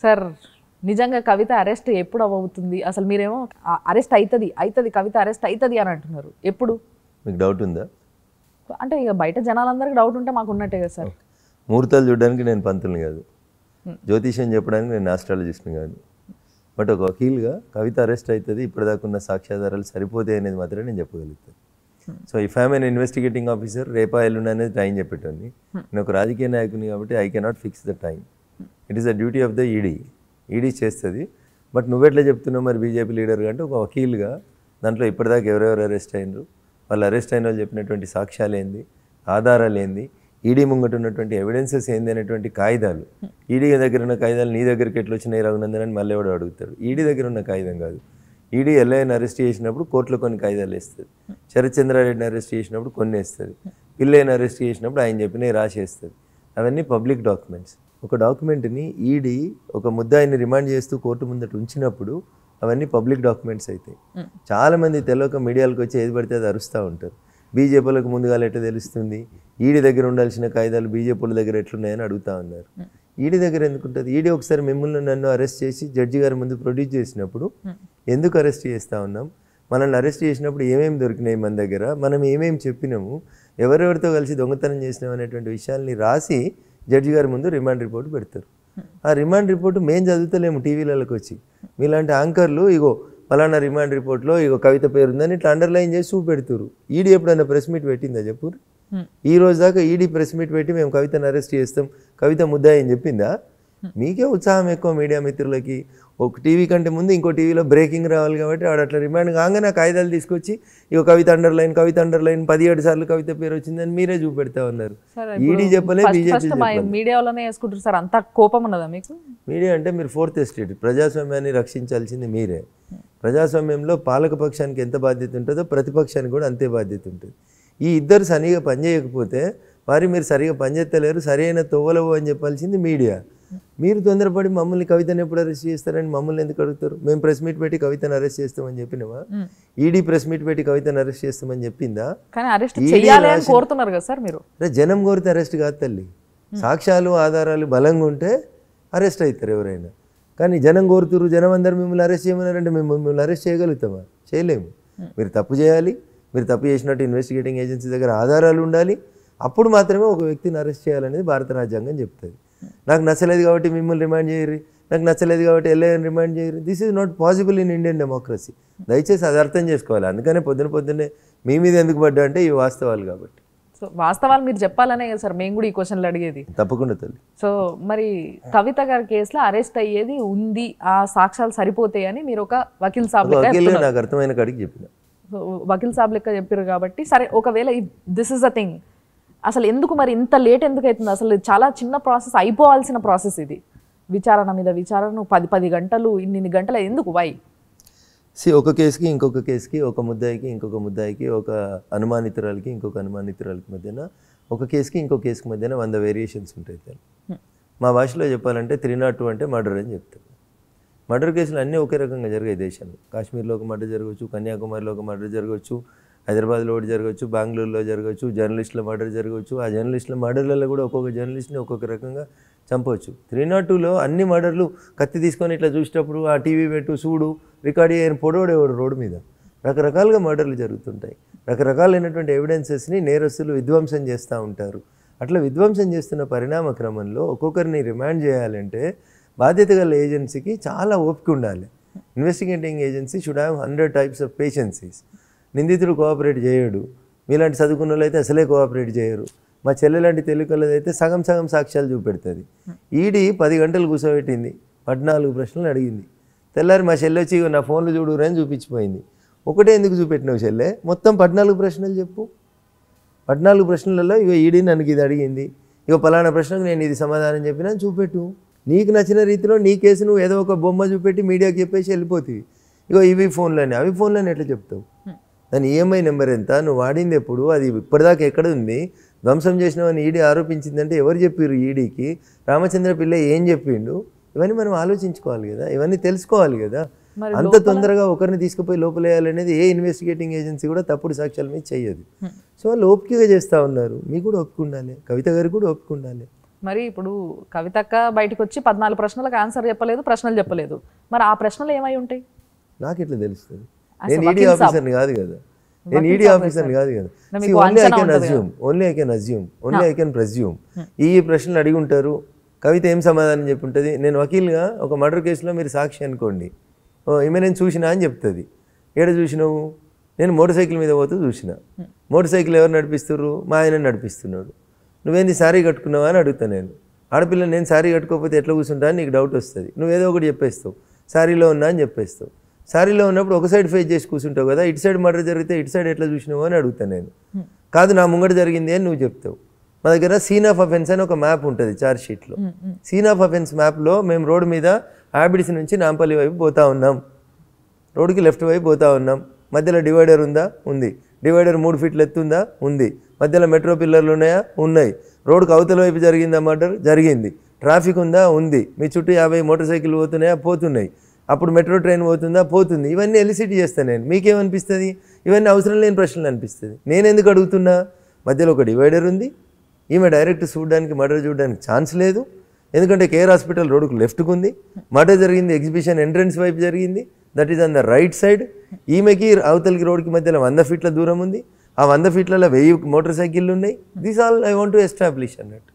Sir నిజంగా కవిత arrest ఎప్పుడు అవుతుంది అసలు మీరేమో అరెస్ట్ అవుతుంది అవుతుంది కవిత అరెస్ట్ అవుతుంది అని అంటున్నారు ఎప్పుడు మీకు డౌట్ ఉందా అంటే ఇక బయట జనాలందరికీ డౌట్ ఉంటే మాకు ఉన్నట్టే కదా సార్ ముహూర్తాలు చూడడానికి నేను పంతుల్ని కాదు జ్యోతిష్యం చెప్పడానికి నేను ఆస్ట్రాలజిస్ట్ని కాదు బట్ ఒక వకీల్గా కవిత అరెస్ట్ అవుతుంది ఇప్పటిదాకా ఉన్న సాక్ష్యాధారాలు సరిపోతాయి అనేది మాత్రమే నేను చెప్పగలుగుతాను so if I'm an investigating officer రేపా ఎల్లుండి అనేది టైం చెప్పేటోని నేను ఒక రాజకీయ నాయకుని కాబట్టి I cannot fix the time it is the duty of the ED ED చేస్తుంది బట్ నువ్వెట్లా చెప్తున్నావు మరి బీజేపీ లీడర్ అంటే ఒక వకీల్గా దాంట్లో ఇప్పటిదాకా ఎవరెవరు అరెస్ట్ అయినరు వాళ్ళు అరెస్ట్ అయిన వాళ్ళు చెప్పినటువంటి సాక్ష్యాలు ఏంది ఆధారాలు ఏంది ఈడీ ముంగట ఉన్నటువంటి ఎవిడెన్సెస్ ఏంది అనేటువంటి కాగితాలు ఈడీ దగ్గర ఉన్న కాగితాలు నీ దగ్గరికి ఎట్లా వచ్చినాయి రఘునందన్ అని మళ్ళీ ఎవడో అడుగుతాడు ఈడీ దగ్గర ఉన్న కాగితం కాదు ఈడీ ఎల్ఐని అరెస్ట్ చేసినప్పుడు కోర్టులో కొన్ని కాగితాలు వేస్తుంది శరత్చంద్రారెడ్డిని అరెస్ట్ చేసినప్పుడు కొన్ని వేస్తుంది పిల్లయ్యని అరెస్ట్ చేసినప్పుడు ఆయన చెప్పినవి రాసేస్తుంది అవన్నీ పబ్లిక్ డాక్యుమెంట్స్ ఒక డాక్యుమెంట్ని ఈడీ ఒక ముద్దాయిని రిమాండ్ చేస్తూ కోర్టు ముందట ఉంచినప్పుడు అవన్నీ పబ్లిక్ డాక్యుమెంట్స్ అవుతాయి చాలామంది తెలియక మీడియాలకు వచ్చి ఏది పడితే అది అరుస్తూ ఉంటారు బీజేపీలకు ముందుగా ఎట్లా తెలుస్తుంది ఈడీ దగ్గర ఉండాల్సిన కాగితాలు బీజేపీల దగ్గర ఎట్లున్నాయని అడుగుతా ఉన్నారు ఈడీ దగ్గర ఎందుకు ఉంటుంది ఈడీ ఒకసారి మిమ్మల్ని నన్ను అరెస్ట్ చేసి జడ్జి గారి ముందు ప్రొడ్యూస్ చేసినప్పుడు ఎందుకు అరెస్ట్ చేస్తూ ఉన్నాం మనల్ని అరెస్ట్ చేసినప్పుడు ఏమేమి దొరికినాయి మన దగ్గర మనం ఏమేమి చెప్పినాము ఎవరెవరితో కలిసి దొంగతనం చేసినాం అనేటువంటి విషయాల్ని రాసి జడ్జి గారి ముందు రిమాండ్ రిపోర్ట్ పెడతారు ఆ రిమాండ్ రిపోర్ట్ మేము చదువుతలేము టీవీలలోకి వచ్చి మీలాంటి యాంకర్లు ఇగో ఫలానా రిమాండ్ రిపోర్ట్లో ఇగో కవిత పేరు ఉందని ఇట్లా అండర్లైన్ చేసి చూపెడుతురు ఈడీ ఎప్పుడైనా ప్రెస్ మీట్ పెట్టిందా చెప్పు ఈ రోజు దాకా ఈడీ ప్రెస్ మీట్ పెట్టి మేము కవితను అరెస్ట్ చేస్తాం కవిత ముద్దాయి అని చెప్పిందా మీకే ఉత్సాహం ఎక్కువ మీడియా మిత్రులకి ఒక టీవీ కంటే ముందు ఇంకో టీవీలో బ్రేకింగ్ రావాలి కాబట్టి ఆడ అట్లా రిమాండ్ కాగానే ఆ కాగితాలు తీసుకొచ్చి ఇక కవిత అండర్లైన్ కవిత అండర్లైన్ పదిహేడు సార్లు కవిత పేరు వచ్చిందని మీరే చూపెడతా ఉన్నారు సార్ ఈడీ చెప్పలే బీజేపీ ఫస్ట్ మా మీడియాలోనే వేసుకుంటారు సార్ అంత కోపం ఉన్నదా మీకు మీడియా అంటే మీరు ఫోర్త్ ఎస్టేట్ ప్రజాస్వామ్యాన్ని రక్షించాల్సింది మీరే ప్రజాస్వామ్యంలో పాలక పక్షానికి ఎంత బాధ్యత ఉంటుందో ప్రతిపక్షానికి కూడా అంతే బాధ్యత ఉంటుంది ఈ ఇద్దరు సరిగా పనిచేయకపోతే వారి మీరు సరిగా పనిచేస్తలేరు సరైన తొవ్వలవు అని చెప్పాల్సింది మీడియా మీరు తొందరపడి మమ్మల్ని కవితను ఎప్పుడు అరెస్ట్ చేస్తారని మమ్మల్ని ఎందుకు అడుగుతారు మేము ప్రెస్ మీట్ పెట్టి కవితను అరెస్ట్ చేస్తామని చెప్పినావా ఈడీ ప్రెస్ మీట్ పెట్టి కవితను అరెస్ట్ చేస్తామని చెప్పిందా కానీ అరెస్ట్ చేయాలి అని కోరుతున్నారు కదా సార్ మీరు అరే జనం కోరితే అరెస్ట్ కాదు తల్లి సాక్ష్యాలు ఆధారాలు బలంగా ఉంటే అరెస్ట్ అవుతారు ఎవరైనా కానీ జనం కోరుతురు జనం అందరు మిమ్మల్ని అరెస్ట్ చేయమన్నారంటే మేము మిమ్మల్ని అరెస్ట్ చేయగలుగుతామా చేయలేము మీరు తప్పు చేయాలి మీరు తప్పు చేసినట్టు ఇన్వెస్టిగేటింగ్ ఏజెన్సీ దగ్గర ఆధారాలు ఉండాలి అప్పుడు మాత్రమే ఒక వ్యక్తిని అరెస్ట్ చేయాలనేది భారత రాజ్యాంగం చెప్తుంది నాకు నచ్చలేదు కాబట్టి మిమ్మల్ని రిమాండ్ చేయరు నాకు నచ్చలేదు కాబట్టి ఎల్ఐని రిమాండ్ చేయరు this is not possible in Indian democracy దయచేసి అది అర్థం చేసుకోవాలి అందుకనే పొద్దున పొద్దున్నే మీ మీద ఎందుకు పడ్డా అంటే ఇవి వాస్తవాలు కాబట్టి సో వాస్తవాలు మీరు చెప్పాలనే కదా సార్ మేము కూడా ఈ క్వశ్చన్లు అడిగేది తప్పకుండా తల్లి సో మరి కవిత గారి కేసులో అరెస్ట్ అయ్యేది ఉంది ఆ సాక్ష్యాలు సరిపోతాయి అని మీరు ఒక వకీల్ సాబ్ లెక్క వకీల్గా నాకు అర్థమైన కాడికి చెప్పిన సో వకీల్ సాబ్ లెక్క చెప్పారు కాబట్టి సరే ఒకవేళ దిస్ ఇస్ అ థింగ్ అసలు ఎందుకు మరి ఇంత లేట్ ఎందుకు అవుతుంది అసలు చాలా చిన్న ప్రాసెస్ అయిపోవాల్సిన ప్రాసెస్ ఇది విచారణ మీద విచారణ పది పది గంటలు ఇన్ని ఇన్ని గంటలు ఎందుకు వై సి ఒక కేసుకి ఇంకొక కేసుకి ఒక ముద్దాయికి ఇంకొక ముద్దాయికి ఒక అనుమానితురాలకి ఇంకొక అనుమానితురాలకి మధ్యన ఒక కేసుకి ఇంకో కేసుకి మధ్యన వంద వేరియేషన్స్ ఉంటాయి తల్లి. మా భాషలో చెప్పాలంటే త్రీ నాట్ టూ అంటే మర్డర్ అని చెప్తారు మర్డర్ కేసులు అన్నీ ఒకే రకంగా జరిగాయి దేశంలో కాశ్మీర్లో ఒక మర్డర్ జరగవచ్చు కన్యాకుమారిలో ఒక మర్డర్ జరగవచ్చు హైదరాబాద్లో ఒకటి జరగవచ్చు బెంగళూరులో జరగవచ్చు జర్నలిస్టుల మర్డర్ జరగవచ్చు ఆ జర్నలిస్టుల మర్డర్లలో కూడా ఒక్కొక్క జర్నలిస్ట్ని ఒక్కొక్క రకంగా చంపవచ్చు త్రీ నాట్ టూలో అన్ని మర్డర్లు కత్తి తీసుకొని ఇట్లా చూసేటప్పుడు ఆ టీవీ పెట్టు చూడు రికార్డ్ చేయని పొడవడేవాడు రోడ్డు మీద రకరకాలుగా మర్డర్లు జరుగుతుంటాయి రకరకాలైనటువంటి ఎవిడెన్సెస్ని నేరస్తులు విధ్వంసం చేస్తూ ఉంటారు అట్లా విధ్వంసం చేస్తున్న పరిణామ క్రమంలో ఒక్కొక్కరిని రిమాండ్ చేయాలంటే బాధ్యత గల ఏజెన్సీకి చాలా ఓపిక ఉండాలి investigating agency should have hundred types of patiences నిందితుడు కోఆపరేట్ చేయడు మీలాంటి చదువుకున్న వాళ్ళు అయితే అసలే కోఆపరేట్ చేయరు మా చెల్లెలాంటి తెలుగులది అయితే సగం సగం సాక్ష్యాలు చూపెడుతుంది ఈడీ పది గంటలు కూర్చోబెట్టింది పద్నాలుగు ప్రశ్నలు అడిగింది తెల్లారి మా చెల్లె వచ్చి "ఇగో నా ఫోన్లు చూడు అని చూపించిపోయింది ఒకటే ఎందుకు చూపెట్టినావు చెల్లె మొత్తం పద్నాలుగు ప్రశ్నలు చెప్పు పద్నాలుగు ప్రశ్నలలో ఇగో ఈడీ నన్ను ఇది అడిగింది ఇగో పలానా ప్రశ్నకు నేను ఇది సమాధానం చెప్పినా చూపెట్టు నీకు నచ్చిన రీతిలో నీ కేసు నువ్వు ఏదో ఒక బొమ్మ చూపెట్టి మీడియాకి చెప్పేసి వెళ్ళిపోతుంది ఇగో ఇవి ఫోన్లని అవి ఫోన్లని ఎట్లా చెప్తావు దాని ఈఎంఐ నెంబర్ ఎంత నువ్వు వాడింది ఎప్పుడు అది ఇప్పటిదాకా ఎక్కడ ఉంది ధ్వంసం చేసినావని ఈడీ ఆరోపించిందంటే ఎవరు చెప్పారు ఈడీకి రామచంద్ర పిల్ల ఏం చెప్పిండు ఇవన్నీ మనం ఆలోచించుకోవాలి కదా ఇవన్నీ తెలుసుకోవాలి కదా మరి అంత తొందరగా ఒకరిని తీసుకుపోయి లోపలేయాలనేది ఏ ఇన్వెస్టిగేటింగ్ ఏజెన్సీ కూడా తప్పుడు సాక్ష్యాల మీద చెయ్యదు సో వాళ్ళు ఓపికగా చేస్తూ ఉన్నారు మీకు కూడా ఒప్పుకు ఉండాలి కవిత గారికి కూడా ఒప్పుకు ఉండాలి మరి ఇప్పుడు కవితక్క బయటకు వచ్చి పద్నాలుగు ప్రశ్నలకు ఆన్సర్ చెప్పలేదు ప్రశ్నలు చెప్పలేదు మరి ఆ ప్రశ్నలు ఏమై ఉంటాయి నాకు ఎట్లా తెలుస్తుంది అసలు నేను ఈడీ వకీల్ సాబ్. ఆఫీసర్ని కాదు కదా నేను ఈడీ ఆఫీసర్ని కాదు కదా నా మీకు ఓన్లీ ఐ అంచనా కెన్ ఉంటది assume only I can assume only I can presume ఈ ప్రశ్నలు అడిగి ఉంటారు కవిత ఏం సమాధానం చెప్పి ఉంటుంది నేను వకీల్గా ఒక మర్డర్ కేసులో మీరు సాక్షి అనుకోండి ఓ ఈమె నేను చూసినా అని చెప్తుంది ఏడ చూసినావు నేను మోటార్ సైకిల్ మీద పోతూ చూసిన మోటార్ సైకిల్ ఎవరు నడిపిస్తున్నారు మా ఆయన నడిపిస్తున్నాడు నువ్వేంది శారీ కట్టుకున్నావా అని అడుగుతా నేను ఆడపిల్ల నేను శారీ కట్టుకోకపోతే ఎట్లా కూర్చుంటా అని నీకు డౌట్ వస్తుంది నువ్వేదో ఒకటి చెప్పేస్తావు శారీలో ఉన్నా అని చెప్పేస్తావు శారీలో ఉన్నప్పుడు ఒక సైడ్ ఫేస్ చేసి కూర్చుంటావు కదా ఇటు సైడ్ మర్డర్ జరిగితే ఇటు సైడ్ ఎట్లా చూసినావు అని అడుగుతాను నేను కాదు నా ముంగట జరిగింది అని నువ్వు చెప్తావు మా దగ్గర సీన్ ఆఫ్ అఫెన్స్ అని ఒక మ్యాప్ ఉంటుంది చార్జ్ షీట్లో సీన్ ఆఫ్ అఫెన్స్ మ్యాప్లో మేము రోడ్ మీద హ్యాబిట్స్ నుంచి నాంపల్లి వైపు పోతా ఉన్నాం రోడ్డుకి లెఫ్ట్ వైపు పోతా ఉన్నాం మధ్యలో డివైడర్ ఉందా ఉంది డివైడర్ మూడు ఫీట్లు ఎత్తుందా ఉంది మధ్యలో మెట్రో పిల్లర్లు ఉన్నాయా ఉన్నాయి రోడ్డుకు అవతల వైపు జరిగిందా మర్డర్ జరిగింది ట్రాఫిక్ ఉందా ఉంది మీ చుట్టూ యాభై మోటార్ సైకిల్ పోతున్నాయా పోతున్నాయి అప్పుడు మెట్రో ట్రైన్ పోతుందా పోతుంది ఇవన్నీ ఎలిసిటీ చేస్తాను నేను మీకేమనిపిస్తుంది ఇవన్నీ అవసరం లేని ప్రశ్నలు అనిపిస్తుంది నేను ఎందుకు అడుగుతున్నా మధ్యలో ఒక డివైడర్ ఉంది ఈమె డైరెక్ట్ చూడడానికి మర్డర్ చూడడానికి ఛాన్స్ లేదు ఎందుకంటే కేర్ హాస్పిటల్ రోడ్డుకు లెఫ్ట్కు ఉంది మర్డర్ జరిగింది ఎగ్జిబిషన్ ఎంట్రన్స్ వైపు జరిగింది that is on the right side ఈమెకి అవతలికి రోడ్డుకి మధ్యలో వంద ఫీట్ల దూరం ఉంది ఆ వంద ఫీట్లలో వెయ్యి మోటార్ సైకిళ్ళు ఉన్నాయి this all I want to establish అన్నట్టు